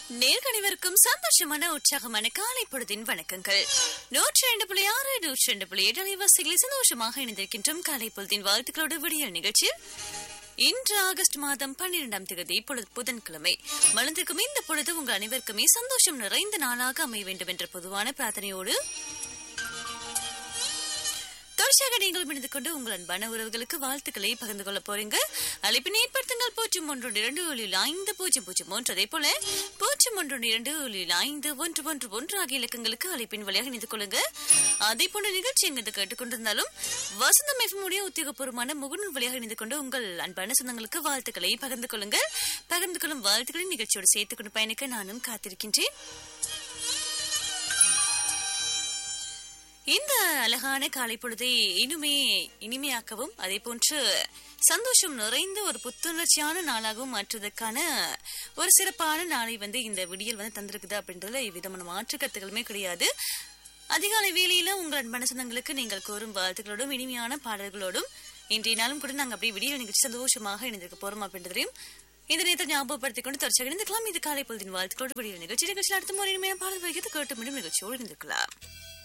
நேர்கணிவருக்கும் சந்தோஷமான உற்சாகமான காலை பொழுதின் வணக்கங்கள் நூற்றி ரெண்டு புள்ளி ஆறு நூற்றி ரெண்டு புள்ளி ஏழு அலைவாசிகளில் சந்தோஷமாக இணைந்திருக்கின்றோம் காலை பொழுதின் வாழ்த்துக்களோடு விடியல் நிகழ்ச்சியில் இன்று ஆகஸ்ட் மாதம் பன்னிரெண்டாம் தேதி பொழுது புதன்கிழமை மலர்ந்திருக்கும் இந்த பொழுது உங்கள் அனைவருக்குமே சந்தோஷம் நிறைந்த நாளாக அமைய வேண்டும் என்ற பொதுவான பிரார்த்தனையோடு தொடர்ச்சியாக நீங்கள் இணைந்து கொண்டு உங்கள் அன்பான உறவுகளுக்கு வாழ்த்துக்களை பகிர்ந்து கொள்ள போறீங்க அழைப்பினை ஏற்படுத்துங்கள் பூஜ்ஜியம் ஒன்று இரண்டு ஒளியில் ஐந்து பூஜ்ஜியம் பூஜ்ஜியம் ஒன்று அதே போல பூஜ்ஜியம் ஒன்று இரண்டு ஒளியில் ஐந்து ஒன்று ஒன்று ஒன்று ஆகிய இலக்கங்களுக்கு அழைப்பின் வழியாக இணைந்து கொள்ளுங்க அதே போன்ற நிகழ்ச்சி எங்கு கேட்டுக்கொண்டிருந்தாலும் வசந்தம் எஃப்எம்முடைய உத்தியோகபூர்வமான முகநூல் வழியாக இணைந்து கொண்டு உங்கள் அன்பான சொந்தங்களுக்கு வாழ்த்துக்களை பகிர்ந்து கொள்ளுங்கள் பகிர்ந்து கொள்ளும் வாழ்த்துக்களை நிகழ்ச்சியோடு சேர்த்துக் கொண்டு பயணிக்க நானும் காத்திருக்கின்றேன் இந்த அழகான காலை பொழுதை இனிமே இனிமையாக்கவும் அதே போன்று சந்தோஷம் நிறைந்த ஒரு புத்துணர்ச்சியான நாளாகவும் மாற்றுவதற்கான ஒரு சிறப்பான நாளை வந்து இந்த விடியல் வந்து தந்திருக்குது அப்படின்றதுல எவ்விதமான மாற்று கருத்துக்களுமே கிடையாது அதிகாலை வேளையில உங்கள் அன்பான சொந்தங்களுக்கு நீங்கள் கோரும் வாழ்த்துக்களோடும் இனிமையான பாடல்களோடும் இன்றைய நாளும் கூட நாங்கள் அப்படியே விடியல் நிகழ்ச்சி சந்தோஷமாக இணைந்திருக்க போறோம் அப்படின்றதையும் இந்த நேரத்தை ஞாபகப்படுத்திக் கொண்டு தொடர்ச்சியாக இணைந்துக்கலாம் இது காலை பொழுதின் வாழ்த்துக்களோடு விடியல் நிகழ்ச்சி நிகழ்ச்சியில் அடுத்த முறை இனிமையான பாடல் வரைக்கும் கேட்டு மீண்டும் நிகழ்ச்சியோடு இணைந்திருக்கலாம்